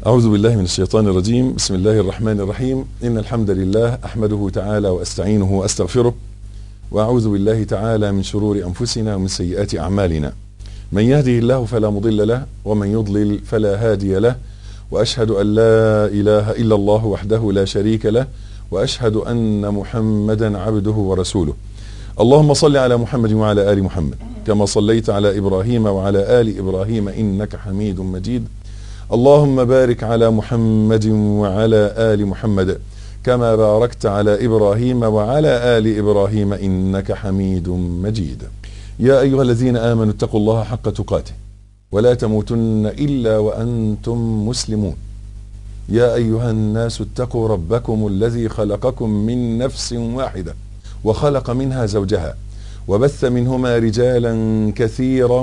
أعوذ بالله من الشيطان الرجيم بسم الله الرحمن الرحيم إن الحمد لله أحمده تعالى وأستعينه وأستغفره وأعوذ بالله تعالى من شرور أنفسنا ومن سيئات أعمالنا من يهده الله فلا مضل له ومن يضلل فلا هادي له وأشهد أن لا إله إلا الله وحده لا شريك له وأشهد أن محمدا عبده ورسوله اللهم صل على محمد وعلى آل محمد كما صليت على إبراهيم وعلى آل إبراهيم إنك حميد مجيد اللهم بارك على محمد وعلى آل محمد كما باركت على إبراهيم وعلى آل إبراهيم إنك حميد مجيد يا أيها الذين آمنوا اتقوا الله حق تقاته ولا تموتن إلا وأنتم مسلمون يا أيها الناس اتقوا ربكم الذي خلقكم من نفس واحدة وخلق منها زوجها وبث منهما رجالا كثيرا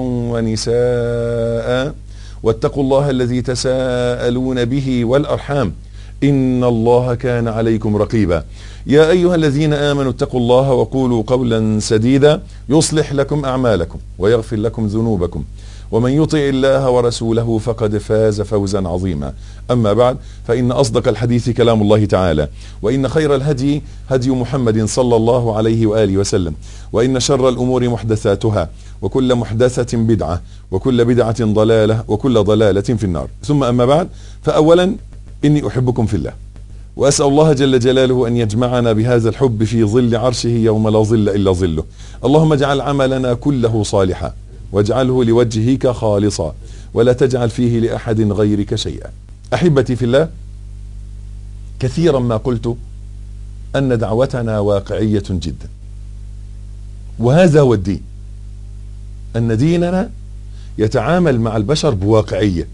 ونساء واتقوا الله الذي تساءلون به والأرحام إن الله كان عليكم رقيبا يا أيها الذين آمنوا اتقوا الله وقولوا قولا سديدا يصلح لكم أعمالكم ويغفر لكم ذنوبكم ومن يطع الله ورسوله فقد فاز فوزا عظيما أما بعد فإن أصدق الحديث كلام الله تعالى وإن خير الهدي هدي محمد صلى الله عليه وآله وسلم وإن شر الأمور محدثاتها وكل محدثة بدعة وكل بدعة ضلالة وكل ضلالة في النار ثم أما بعد فأولا إني أحبكم في الله وأسأل الله جل جلاله أن يجمعنا بهذا الحب في ظل عرشه يوم لا ظل إلا ظله اللهم اجعل عملنا كله صالحا واجعله لوجهك خالصا ولا تجعل فيه لأحد غيرك شيئا أحبتي في الله كثيرا ما قلت أن دعوتنا واقعية جدا وهذا هو الدين أن ديننا يتعامل مع البشر بواقعية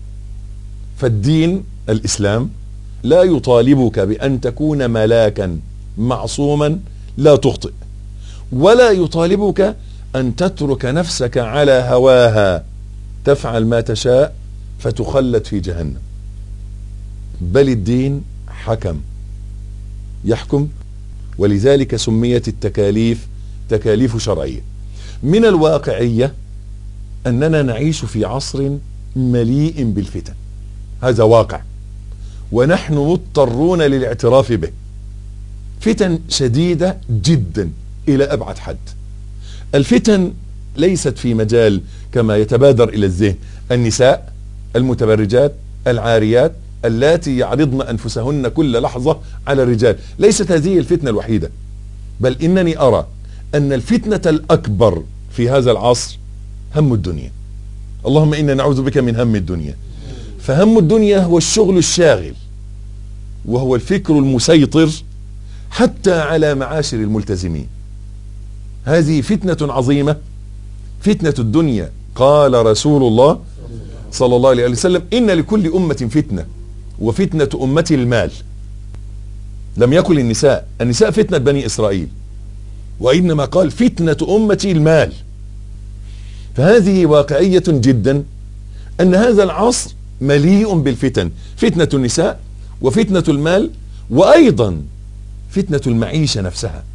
فالدين الإسلام لا يطالبك بأن تكون ملاكا معصوما لا تخطئ ولا يطالبك أن تترك نفسك على هواها تفعل ما تشاء فتخلد في جهنم بل الدين حكم يحكم ولذلك سميت التكاليف تكاليف شرعية من الواقعية أننا نعيش في عصر مليء بالفتن هذا واقع ونحن مضطرون للاعتراف به فتن شديدة جدا إلى أبعد حد الفتن ليست في مجال كما يتبادر إلى الذهن النساء المتبرجات العاريات اللاتي يعرضن أنفسهن كل لحظة على الرجال ليست هذه الفتنة الوحيدة بل إنني أرى أن الفتنة الأكبر في هذا العصر هم الدنيا اللهم إنا نعوذ بك من هم الدنيا فهم الدنيا هو الشغل الشاغل وهو الفكر المسيطر حتى على معاشر الملتزمين هذه فتنة عظيمة فتنة الدنيا قال رسول الله صلى الله عليه وسلم إن لكل أمة فتنة وفتنة أمتي المال لم يقل النساء النساء فتنة بني إسرائيل وإنما قال فتنة أمتي المال فهذه واقعية جدا أن هذا العصر مليء بالفتن فتنة النساء وفتنة المال وأيضا فتنة المعيشة نفسها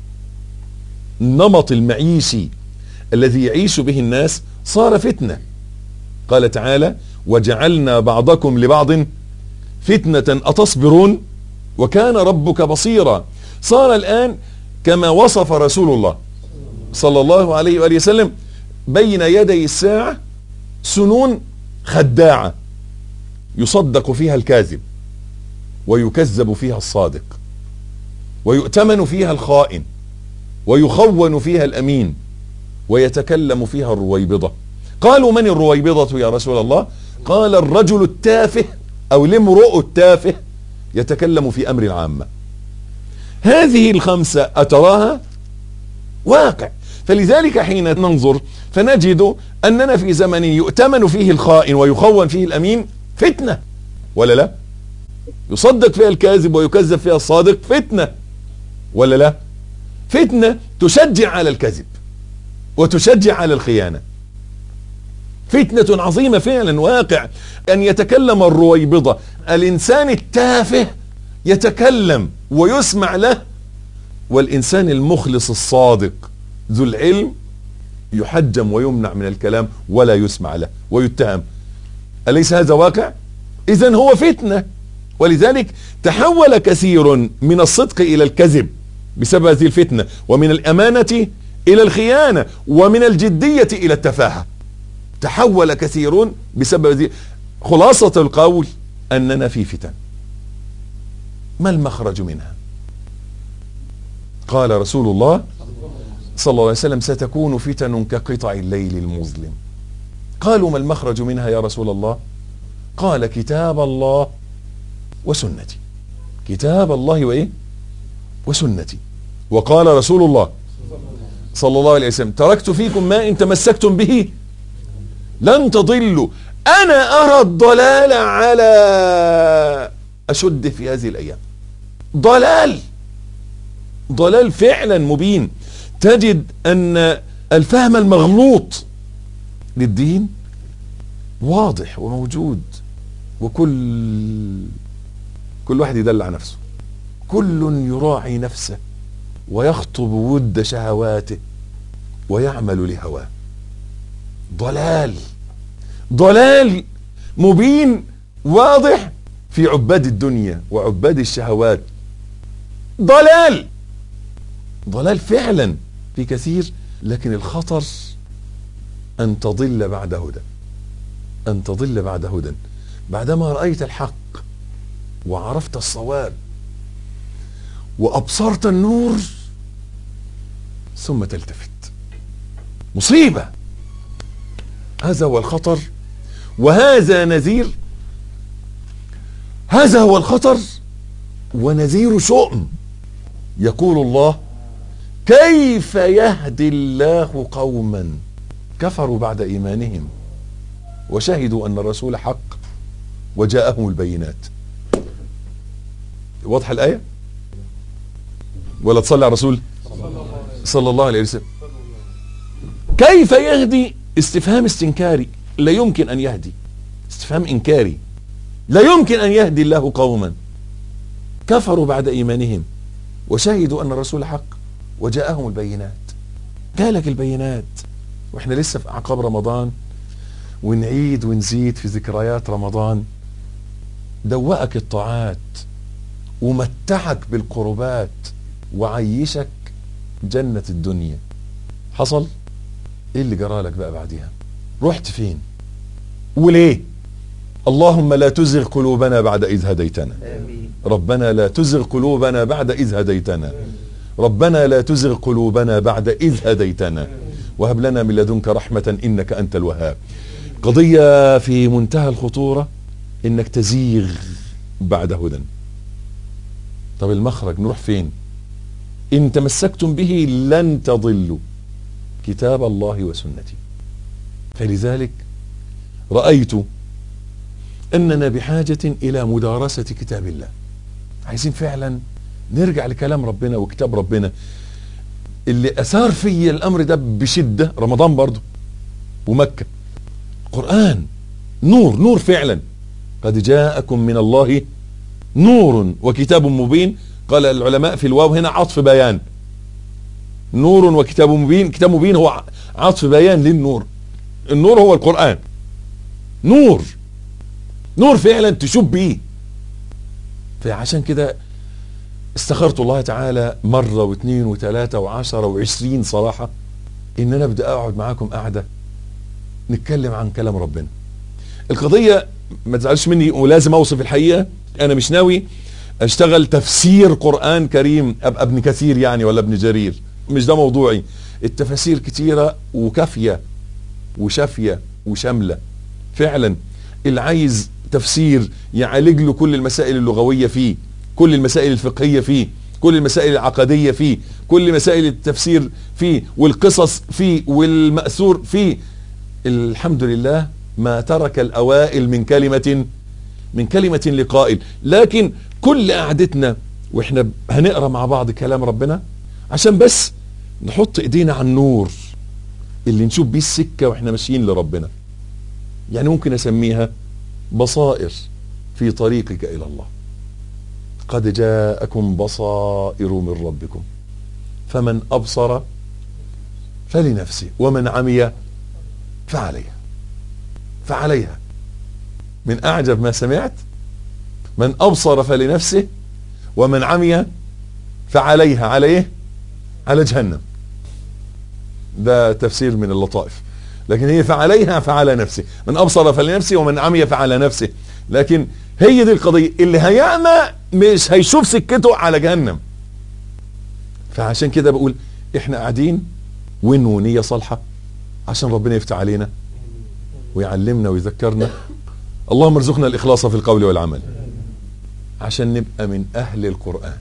النمط المعيشي الذي يعيش به الناس صار فتنة قال تعالى وجعلنا بعضكم لبعض فتنة أتصبرون وكان ربك بصيرا صار الآن كما وصف رسول الله صلى الله عليه وآله وسلم بين يدي الساعة سنون خداعة يصدق فيها الكاذب ويكذب فيها الصادق ويؤتمن فيها الخائن ويخون فيها الأمين ويتكلم فيها الرويبضة قالوا من الرويبضة يا رسول الله قال الرجل التافه أو الامرؤ التافه يتكلم في أمر العامة هذه الخمسة أتراها واقع فلذلك حين ننظر فنجد أننا في زمن يؤتمن فيه الخائن ويخون فيه الأمين فتنة ولا لا يصدق فيها الكاذب ويكذب فيها الصادق فتنة ولا لا فتنة تشجع على الكذب وتشجع على الخيانة فتنة عظيمة فعلا واقع أن يتكلم الرويبضة الإنسان التافه يتكلم ويسمع له والإنسان المخلص الصادق ذو العلم يحجم ويمنع من الكلام ولا يسمع له ويتهم أليس هذا واقع اذا هو فتنة ولذلك تحول كثير من الصدق الى الكذب بسبب هذه الفتنة ومن الامانة الى الخيانة ومن الجدية الى التفاهة تحول كثيرون بسبب هذه خلاصة القول اننا في فتن ما المخرج منها قال رسول الله صلى الله عليه وسلم ستكون فتن كقطع الليل المظلم قالوا ما المخرج منها يا رسول الله قال كتاب الله وسنتي كتاب الله وايه وسنتي وقال رسول الله صلى الله عليه وسلم تركت فيكم ما ان تمسكتم به لن تضلوا انا ارى الضلال على اشد في هذه الايام ضلال ضلال فعلا مبين تجد ان الفهم المغلوط للدين واضح وموجود وكل كل واحد يدلع نفسه كل يراعي نفسه ويخطب ود شهواته ويعمل لهواه ضلال ضلال مبين واضح في عباد الدنيا وعباد الشهوات ضلال ضلال فعلا في كثير لكن الخطر ان تضل بعد هدى ان تضل بعد هدى بعدما رايت الحق وعرفت الصواب وابصرت النور ثم تلتفت مصيبه هذا هو الخطر وهذا نذير هذا هو الخطر ونذير شؤم يقول الله كيف يهدي الله قوما كفروا بعد ايمانهم وشهدوا ان الرسول حق وجاءهم البينات واضحه الايه ولا تصلي على الرسول صلى الله عليه وسلم كيف يهدي استفهام استنكاري لا يمكن ان يهدي استفهام انكاري لا يمكن ان يهدي الله قوما كفروا بعد ايمانهم وشهدوا ان الرسول حق وجاءهم البينات جالك البينات واحنا لسه في اعقاب رمضان ونعيد ونزيد في ذكريات رمضان دوقك الطاعات ومتعك بالقربات وعيشك جنة الدنيا حصل ايه اللي جرالك بقى بعديها رحت فين وليه اللهم لا تزغ قلوبنا بعد إذ هديتنا آمين ربنا لا تزغ قلوبنا بعد إذ هديتنا ربنا لا تزغ قلوبنا بعد إذ هديتنا وهب لنا من لدنك رحمة إنك أنت الوهاب قضية في منتهى الخطورة إنك تزيغ بعد هدى طب المخرج نروح فين إن تمسكتم به لن تضلوا كتاب الله وسنتي فلذلك رأيت أننا بحاجة إلى مدارسة كتاب الله عايزين فعلا نرجع لكلام ربنا وكتاب ربنا اللي أثار في الأمر ده بشدة رمضان برضو ومكة قرآن نور نور فعلا قد جاءكم من الله نور وكتاب مبين قال العلماء في الواو هنا عطف بيان نور وكتاب مبين كتاب مبين هو عطف بيان للنور النور هو القرآن نور نور فعلا تشوف بيه فعشان كده استخرت الله تعالى مرة واثنين وثلاثة وعشرة وعشرين صراحة ان انا ابدأ اقعد معاكم قاعدة نتكلم عن كلام ربنا القضية ما تزعلش مني ولازم اوصف الحقيقة انا مش ناوي اشتغل تفسير قرآن كريم ابقى ابن كثير يعني ولا ابن جرير مش ده موضوعي التفاسير كتيرة وكافية وشافية وشاملة فعلا اللي عايز تفسير يعالج له كل المسائل اللغوية فيه كل المسائل الفقهية فيه كل المسائل العقدية فيه كل مسائل التفسير فيه والقصص فيه والمأثور فيه الحمد لله ما ترك الأوائل من كلمة من كلمة لقائل لكن كل قعدتنا واحنا هنقرا مع بعض كلام ربنا عشان بس نحط ايدينا على النور اللي نشوف بيه السكة واحنا ماشيين لربنا يعني ممكن اسميها بصائر في طريقك الى الله قد جاءكم بصائر من ربكم فمن ابصر فلنفسه ومن عمي فعليها فعليها من اعجب ما سمعت من ابصر فلنفسه ومن عمي فعليها على ايه على جهنم ده تفسير من اللطائف لكن هي فعليها فعلى نفسه من ابصر فلنفسه ومن عمي فعلى نفسه لكن هي دي القضية اللي هيعمى مش هيشوف سكته على جهنم فعشان كده بقول احنا قاعدين ونو نية صالحة عشان ربنا يفتح علينا ويعلمنا ويذكرنا اللهم ارزقنا الاخلاص في القول والعمل عشان نبقى من اهل القرآن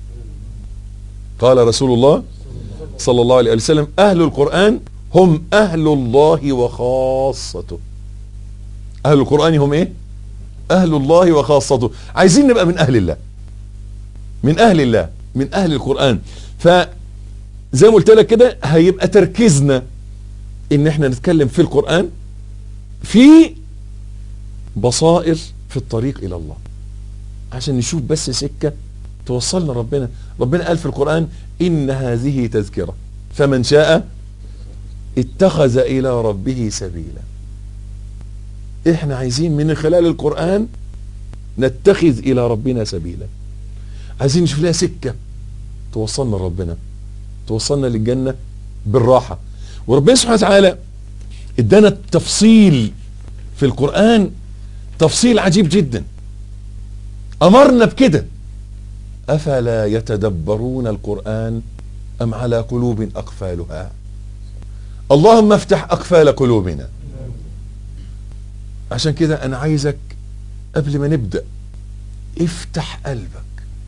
قال رسول الله صلى الله عليه وسلم اهل القرآن هم اهل الله وخاصته اهل القرآن هم ايه اهل الله وخاصته عايزين نبقى من اهل الله من اهل الله من اهل القرآن فزي ما قلت لك كده هيبقى تركيزنا ان احنا نتكلم في القرآن في بصائر في الطريق الى الله عشان نشوف بس سكة توصلنا ربنا ربنا قال في القرآن ان هذه تذكرة فمن شاء اتخذ الى ربه سبيلا احنا عايزين من خلال القرآن نتخذ الى ربنا سبيلا عايزين نشوف لها سكة توصلنا لربنا توصلنا للجنة بالراحة وربنا سبحانه وتعالى ادانا التفصيل في القرآن تفصيل عجيب جدا امرنا بكده افلا يتدبرون القرآن ام على قلوب اقفالها اللهم افتح اقفال قلوبنا عشان كده انا عايزك قبل ما نبدأ افتح قلبك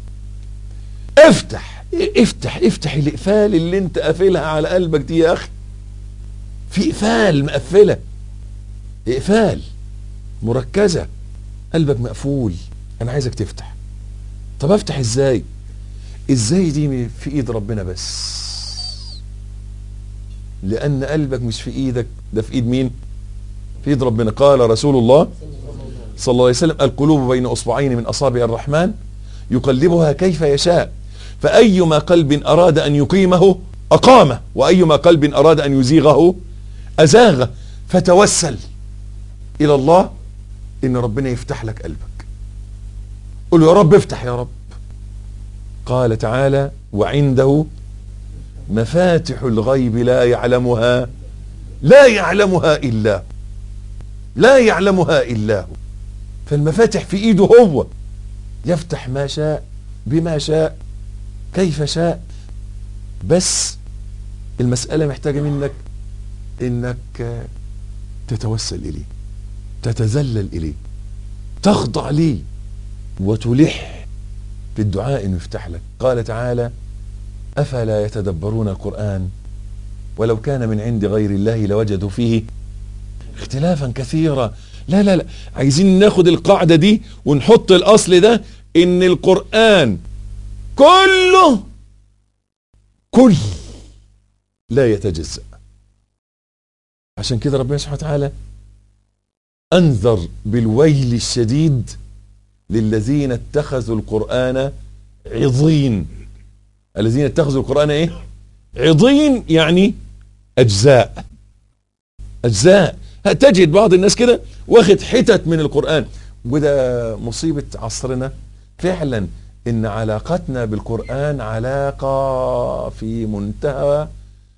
افتح افتح افتح الاقفال اللي انت قافلها على قلبك دي يا اخي في اقفال مقفله اقفال مركزه قلبك مقفول انا عايزك تفتح طب افتح ازاي ازاي دي في ايد ربنا بس لان قلبك مش في ايدك ده في ايد مين في ايد ربنا قال رسول الله صلى الله عليه وسلم القلوب بين اصبعين من اصابع الرحمن يقلبها كيف يشاء فايما قلب اراد ان يقيمه اقامه وايما قلب اراد ان يزيغه ازاغه فتوسل الى الله ان ربنا يفتح لك قلبك قل يا رب افتح يا رب قال تعالى وعنده مفاتح الغيب لا يعلمها لا يعلمها الا هو لا يعلمها الا هو فالمفاتح في ايده هو يفتح ما شاء بما شاء كيف شاء بس المسألة محتاجة منك انك تتوسل اليه تتذلل اليه تخضع ليه وتلح في الدعاء انه يفتح لك قال تعالى افلا يتدبرون القرآن ولو كان من عند غير الله لوجدوا فيه اختلافا كثيرا لا لا لا عايزين ناخد القاعدة دي ونحط الاصل ده ان القرآن كله كل لا يتجزأ عشان كده ربنا سبحانه وتعالى انذر بالويل الشديد للذين اتخذوا القرآن عضين الذين اتخذوا القرآن ايه عضين يعني اجزاء اجزاء تجد بعض الناس كده واخد حتت من القرآن وده مصيبة عصرنا فعلا ان علاقتنا بالقرآن علاقة في منتهى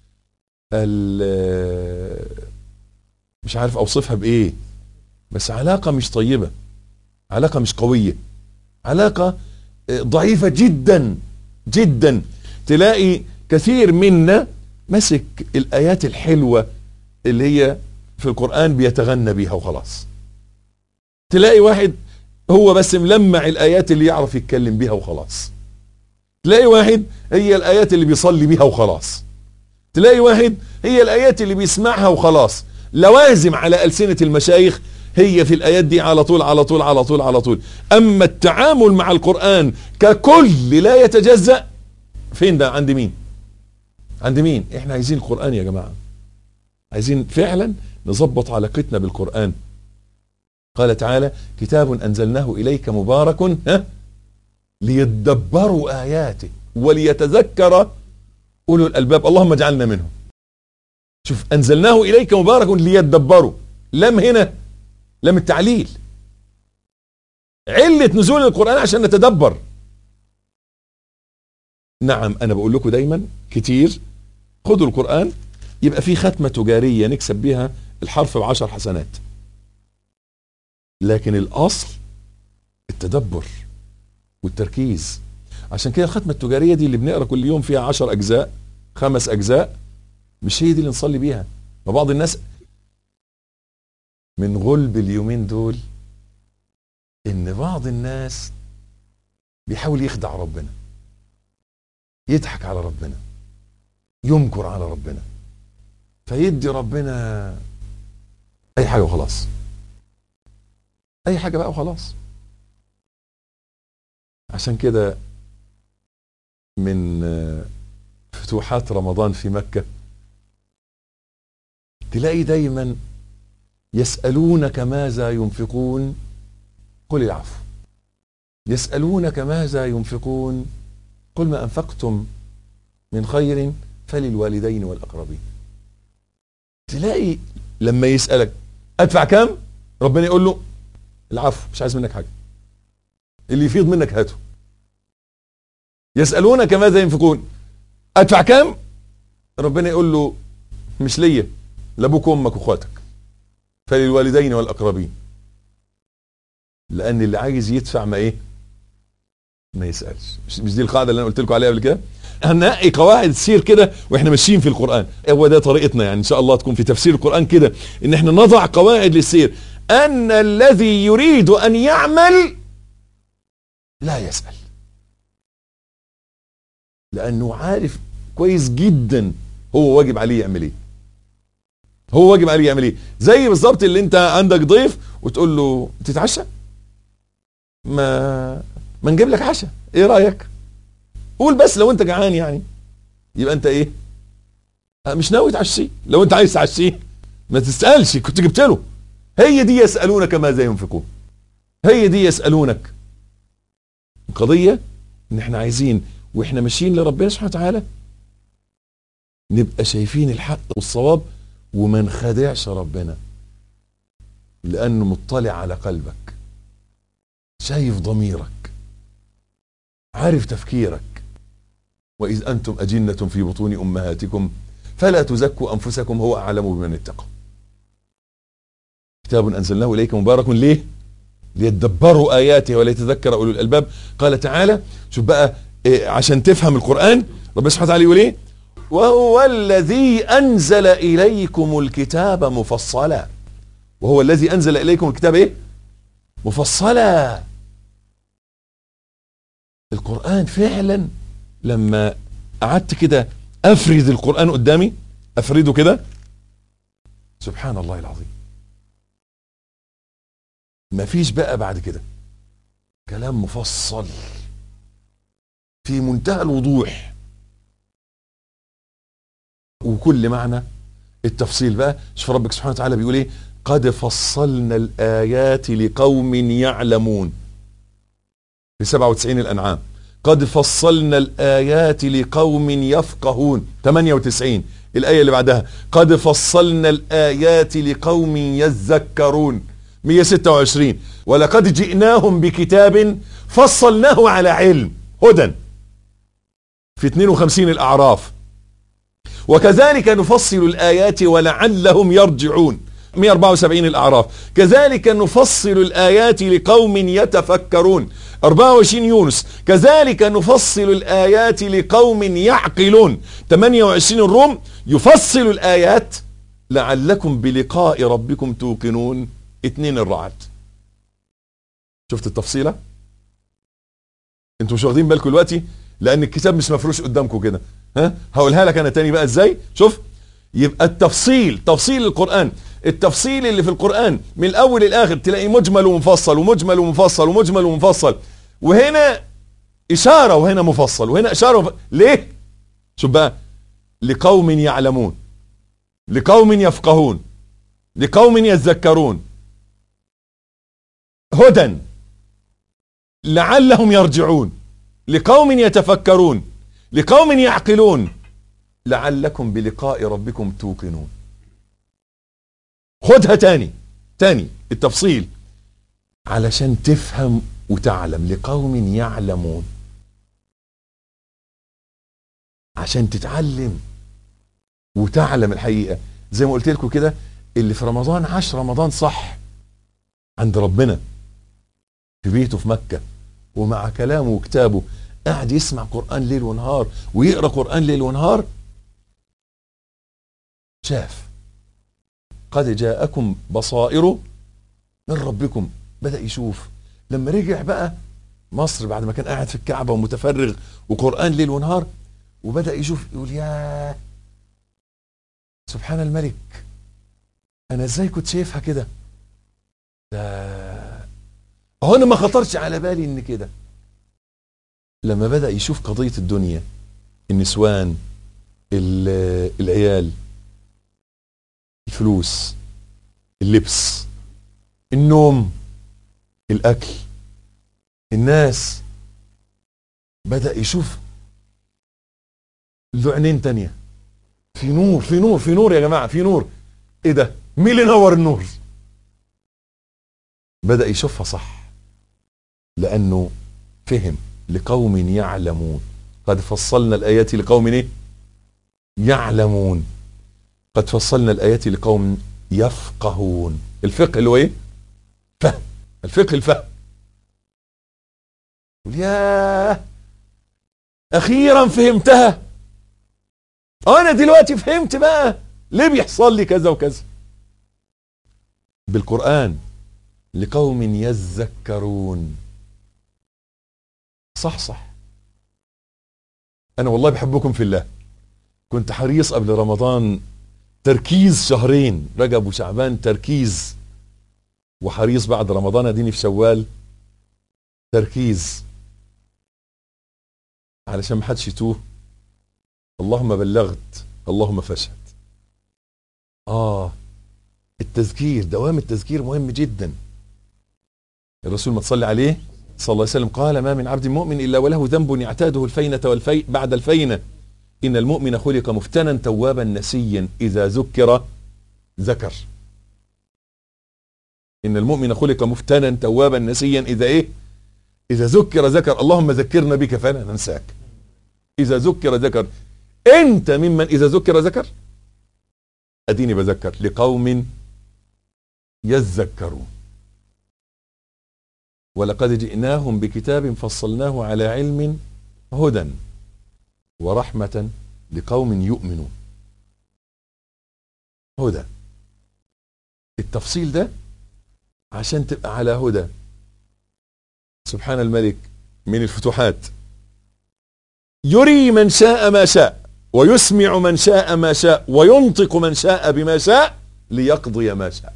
مش عارف اوصفها بايه بس علاقة مش طيبة علاقة مش قوية علاقة ضعيفة جدا جدا تلاقي كثير منا مسك الايات الحلوة اللي هي في القرآن بيتغنى بيها وخلاص تلاقي واحد هو بس ملمع الايات اللي يعرف يتكلم بيها وخلاص تلاقي واحد هي الايات اللي بيصلي بيها وخلاص تلاقي واحد هي الايات اللي بيسمعها وخلاص لوازم على ألسنة المشايخ هي في الآيات دي على طول على طول على طول على طول أما التعامل مع القرآن ككل لا يتجزأ فين ده عند مين عند مين احنا عايزين القرآن يا جماعة عايزين فعلا نظبط علاقتنا بالقرآن قال تعالى كتاب أنزلناه إليك مبارك ها ليدبروا آياته وليتذكر أولو الألباب اللهم اجعلنا منهم شوف أنزلناه إليك مبارك ليدبروا لم هنا لم التعليل علة نزول القرآن عشان نتدبر نعم أنا بقول لكم دايما كتير خدوا القرآن يبقى في ختمة تجارية نكسب بيها الحرف بعشر حسنات لكن الأصل التدبر والتركيز عشان كده الختمة التجارية دي اللي بنقرا كل يوم فيها عشر أجزاء خمس أجزاء مش هي دي اللي نصلي بيها ما بعض الناس من غلب اليومين دول ان بعض الناس بيحاول يخدع ربنا يضحك على ربنا يمكر على ربنا فيدي ربنا اي حاجه وخلاص اي حاجه بقى وخلاص عشان كده من فتوحات رمضان في مكه تلاقي دايما يسالونك ماذا ينفقون قل العفو يسالونك ماذا ينفقون قل ما انفقتم من خير فللوالدين والاقربين تلاقي لما يسالك ادفع كام ربنا يقول له العفو مش عايز منك حاجه اللي يفيض منك هاته يسالونك ماذا ينفقون ادفع كام ربنا يقول له مش ليا لابوك وامك واخواتك فللوالدين والاقربين لان اللي عايز يدفع ما ايه ما يسالش مش, مش دي القاعده اللي انا قلت لكم عليها قبل كده هننقي قواعد تسير كده واحنا ماشيين في القران هو ده طريقتنا يعني ان شاء الله تكون في تفسير القران كده ان احنا نضع قواعد للسير ان الذي يريد ان يعمل لا يسال لانه عارف كويس جدا هو واجب عليه يعمل ايه هو واجب عليه يعمل ايه زي بالظبط اللي انت عندك ضيف وتقول له تتعشى ما ما نجيب لك عشاء ايه رايك قول بس لو انت جعان يعني يبقى انت ايه مش ناوي تعشيه لو انت عايز تعشيه ما تسالش كنت جبت له هي دي يسالونك ماذا ينفقون هي دي يسالونك القضيه ان احنا عايزين واحنا ماشيين لربنا سبحانه وتعالى نبقى شايفين الحق والصواب وما نخدعش ربنا لانه مطلع على قلبك شايف ضميرك عارف تفكيرك واذ انتم اجنه في بطون امهاتكم فلا تزكوا انفسكم هو اعلم بمن اتقى كتاب انزلناه اليك مبارك ليه ليدبروا اياته وليتذكر اولو الالباب قال تعالى شوف بقى إيه عشان تفهم القران ربنا سبحانه وتعالى يقول ايه وهو الذي انزل اليكم الكتاب مفصلا وهو الذي انزل اليكم الكتاب ايه مفصلا القران فعلا لما قعدت كده افرد القران قدامي افرده كده سبحان الله العظيم مفيش بقى بعد كده كلام مفصل في منتهى الوضوح وكل معنى التفصيل بقى شوف ربك سبحانه وتعالى بيقول ايه قد فصلنا الايات لقوم يعلمون في 97 الانعام قد فصلنا الايات لقوم يفقهون 98 الايه اللي بعدها قد فصلنا الايات لقوم يذكرون 126 ولقد جئناهم بكتاب فصلناه على علم هدى في 52 الاعراف وكذلك نفصل الآيات ولعلهم يرجعون 174 الأعراف كذلك نفصل الآيات لقوم يتفكرون 24 يونس كذلك نفصل الآيات لقوم يعقلون 28 الروم يفصل الآيات لعلكم بلقاء ربكم توقنون اتنين الرعد شفت التفصيلة انتوا مش واخدين بالكم دلوقتي لان الكتاب مش مفروش قدامكم كده ها هقولها لك انا تاني بقى ازاي شوف يبقى التفصيل تفصيل القرآن التفصيل اللي في القرآن من الاول للاخر تلاقي مجمل ومفصل ومجمل ومفصل ومجمل ومفصل وهنا اشارة وهنا مفصل وهنا اشارة ومفصل. ليه شوف بقى لقوم يعلمون لقوم يفقهون لقوم يذكرون هدى لعلهم يرجعون لقوم يتفكرون لقوم يعقلون لعلكم بلقاء ربكم توقنون خدها تاني تاني التفصيل علشان تفهم وتعلم لقوم يعلمون عشان تتعلم وتعلم الحقيقة زي ما قلت لكم كده اللي في رمضان عاش رمضان صح عند ربنا في بيته في مكة ومع كلامه وكتابه قاعد يسمع قرآن ليل ونهار ويقرأ قرآن ليل ونهار شاف قد جاءكم بصائر من ربكم بدأ يشوف لما رجع بقى مصر بعد ما كان قاعد في الكعبة ومتفرغ وقرآن ليل ونهار وبدأ يشوف يقول يا سبحان الملك انا ازاي كنت شايفها كده ده هو انا ما خطرش على بالي ان كده لما بدأ يشوف قضية الدنيا النسوان ال- العيال الفلوس اللبس النوم الاكل الناس بدأ يشوف له عينين تانية في نور في نور في نور يا جماعة في نور ايه ده مين اللي نور النور بدأ يشوفها صح لأنه فهم لقوم يعلمون قد فصلنا الآيات لقوم ايه يعلمون قد فصلنا الآيات لقوم يفقهون الفقه اللي هو ايه فهم الفقه الفهم يقول ياه اخيرا فهمتها انا دلوقتي فهمت بقى ليه بيحصل لي كذا وكذا بالقرآن لقوم يذكرون صح صح انا والله بحبكم في الله كنت حريص قبل رمضان تركيز شهرين رجب وشعبان تركيز وحريص بعد رمضان اديني في شوال تركيز علشان ما حدش يتوه اللهم بلغت اللهم فشهد اه التذكير دوام التذكير مهم جدا الرسول ما تصلي عليه صلى الله عليه وسلم قال ما من عبد مؤمن الا وله ذنب يعتاده الفينة والفي بعد الفينة ان المؤمن خلق مفتنا توابا نسيا اذا ذكر ذكر ان المؤمن خلق مفتنا توابا نسيا اذا ايه اذا ذكر ذكر اللهم ذكرنا بك فلا ننساك اذا ذكر ذكر انت ممن اذا ذكر ذكر اديني بذكر لقوم يذكرون ولقد جئناهم بكتاب فصلناه على علم هدى ورحمة لقوم يؤمنون هدى التفصيل ده عشان تبقى على هدى سبحان الملك من الفتوحات يري من شاء ما شاء ويسمع من شاء ما شاء وينطق من شاء بما شاء ليقضي ما شاء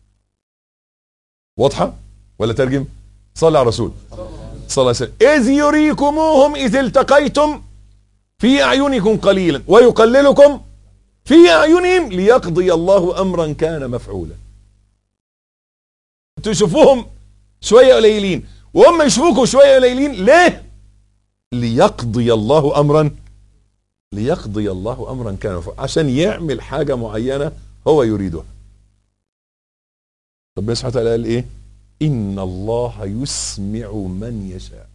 واضحة ولا ترجم صلى على الرسول صلى الله عليه وسلم إذ يريكموهم إذ التقيتم في أعينكم قليلا ويقللكم في أعينهم ليقضي الله أمرا كان مفعولا تشوفوهم شوية قليلين وهم يشوفوكم شوية قليلين ليه ليقضي الله أمرا ليقضي الله أمرا كان مفعولا عشان يعمل حاجة معينة هو يريدها ربنا سبحانه وتعالى قال ايه ان الله يسمع من يشاء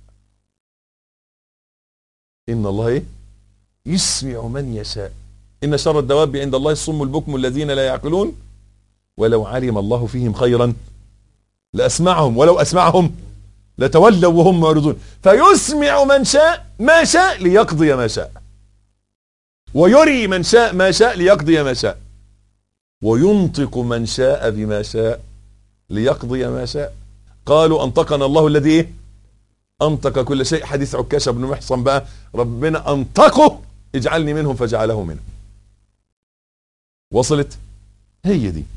ان الله ايه يسمع من يشاء ان شر الدواب عند الله الصم البكم الذين لا يعقلون ولو علم الله فيهم خيرا لاسمعهم ولو اسمعهم لتولوا وهم معرضون فيسمع من شاء ما شاء ليقضي ما شاء ويري من شاء ما شاء ليقضي ما شاء وينطق من شاء بما شاء ليقضي ما شاء قالوا انطقنا الله الذي ايه انطق كل شيء حديث عكاشة بن محصن بقى ربنا انطقه اجعلني منهم فجعله منهم وصلت هي دي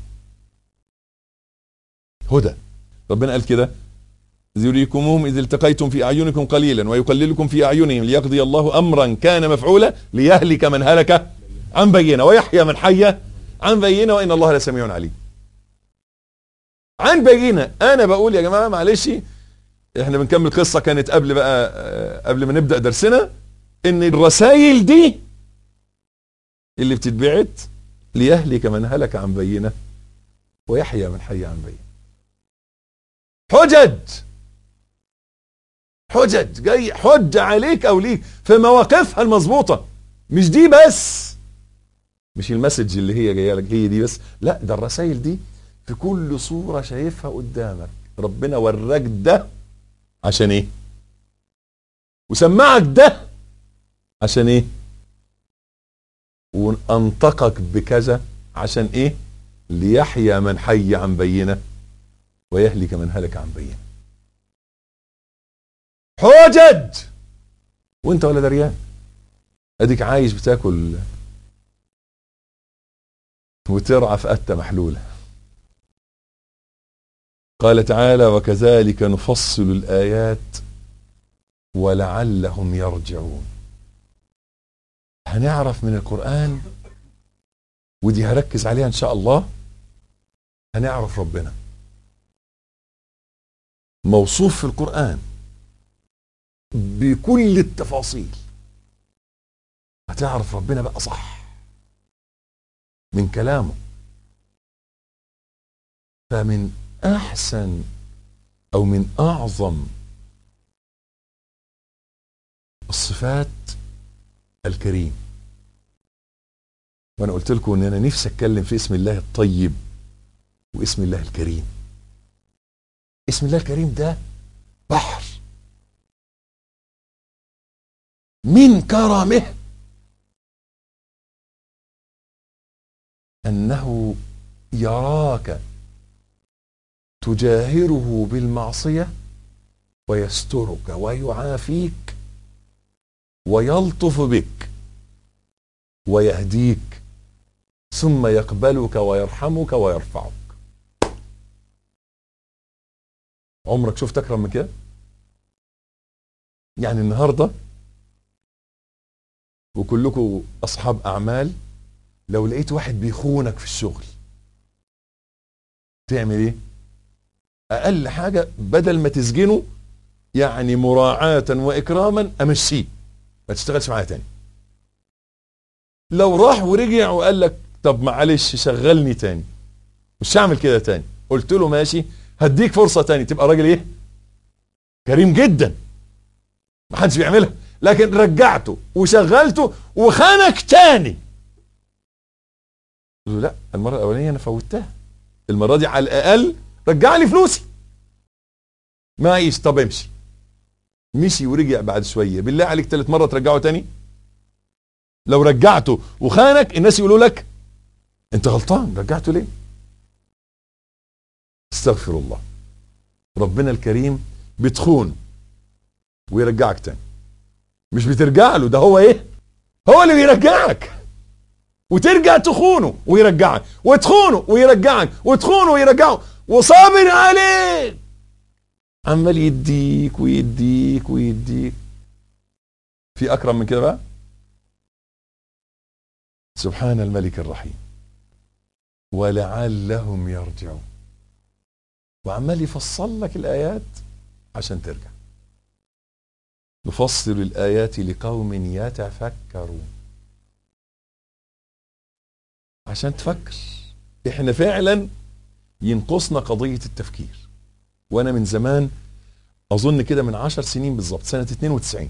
هدى ربنا قال كده يريكموهم إذ التقيتم في أعينكم قليلا ويقللكم في أعينهم ليقضي الله أمرا كان مفعولا ليهلك من هلك عن بينه ويحيى من حي عن بينه وإن الله لسميع عليم عن بينه أنا بقول يا جماعة معلش احنا بنكمل قصة كانت قبل بقى قبل ما نبدأ درسنا ان الرسائل دي اللي بتتبعت ليهلك من هلك عن بينه ويحيى من حي عن بينه حجج حجج جاي حجة عليك او ليك في مواقفها المظبوطة مش دي بس مش المسج اللي هي جايه لك هي دي بس لا ده الرسائل دي في كل صورة شايفها قدامك ربنا وراك ده عشان ايه وسمعك ده عشان ايه وانطقك بكذا عشان ايه ليحيى من حي عن بينه ويهلك من هلك عن بينه حجج وانت ولا دريان اديك عايش بتاكل وترعى في قتة محلولة قال تعالى وكذلك نفصل الآيات ولعلهم يرجعون هنعرف من القرآن ودي هركز عليها إن شاء الله هنعرف ربنا موصوف في القرآن بكل التفاصيل هتعرف ربنا بقى صح من كلامه فمن احسن او من اعظم الصفات الكريم وانا قلت لكم ان انا نفسي اتكلم في اسم الله الطيب واسم الله الكريم اسم الله الكريم ده بحر من كرمه انه يراك تجاهره بالمعصيه ويسترك ويعافيك ويلطف بك ويهديك ثم يقبلك ويرحمك ويرفعك عمرك شفت اكرم من كده يعني النهارده وكلكم اصحاب اعمال لو لقيت واحد بيخونك في الشغل تعمل ايه اقل حاجه بدل ما تسجنه يعني مراعاة واكراما امشيه ما تشتغلش معايا تاني لو راح ورجع وقال لك طب معلش شغلني تاني مش هعمل كده تاني قلت له ماشي هديك فرصه تاني تبقى راجل ايه كريم جدا ما حدش بيعملها لكن رجعته وشغلته وخانك تاني قلت له لا المره الاولانيه انا فوتها المره دي على الاقل رجع لي فلوسي معيش طب امشي مشي ورجع بعد شويه بالله عليك ثالث مره ترجعه تاني لو رجعته وخانك الناس يقولوا لك انت غلطان رجعته ليه استغفر الله ربنا الكريم بتخون ويرجعك تاني مش بترجع له ده هو ايه هو اللي بيرجعك وترجع تخونه ويرجعك وتخونه ويرجعك وتخونه ويرجعك وصابر عليك عمال يديك ويديك ويديك في اكرم من كده بقى سبحان الملك الرحيم ولعلهم يرجعون وعمال يفصل لك الايات عشان ترجع نفصل الايات لقوم يتفكرون عشان تفكر احنا فعلا ينقصنا قضيه التفكير وانا من زمان اظن كده من عشر سنين بالظبط سنه 92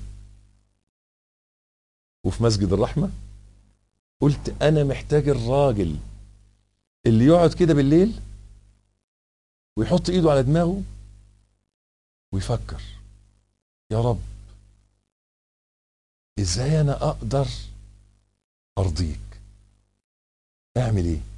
وفي مسجد الرحمه قلت انا محتاج الراجل اللي يقعد كده بالليل ويحط ايده على دماغه ويفكر يا رب ازاي انا اقدر ارضيك اعمل ايه